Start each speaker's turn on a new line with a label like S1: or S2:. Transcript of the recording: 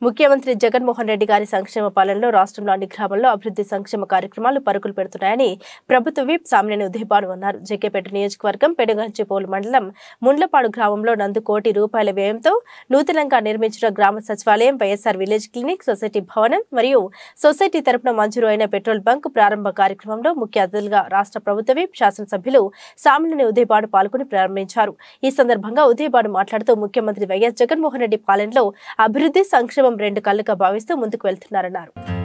S1: ముఖ్యమంత్రి జగన్మోహన్ రెడ్డి గారి సంక్షేమ పాలనలో రాష్ట్రంలో అన్ని గ్రామాల్లో అభివృద్ధి సంక్షేమ కార్యక్రమాలు పరుగులు పెడుతున్నాయని ప్రభుత్వ విప్ సామినేని ఉదయపాడు అన్నారు జగ్గేపేట నియోజకవర్గం పెనుగంచిపోలు మండలం ముండ్లపాడు గ్రామంలో నందు కోటి రూపాయల వ్యయంతో నూతనంగా నిర్మించిన గ్రామ సచివాలయం వైఎస్ఆర్ విలేజ్ క్లినిక్ సొసైటీ భవనం మరియు సొసైటీ తరపున మంజూరు అయిన పెట్రోల్ బంక్ ప్రారంభ కార్యక్రమంలో ముఖ్య అతిథులుగా రాష్ట్ర ప్రభుత్వ విప్ శాసనసభ్యులు సామినేని ఉదయపాడు పాల్గొని ప్రారంభించారు ఈ సందర్భంగా ఉదయపాడు మాట్లాడుతూ ముఖ్యమంత్రి వైఎస్ జగన్మోహన్ రెడ్డి పాలనలో అభివృద్ధి సంక్షేమం రెండు కళ్ళుగా భావిస్తూ ముందుకు వెళ్తున్నారన్నారు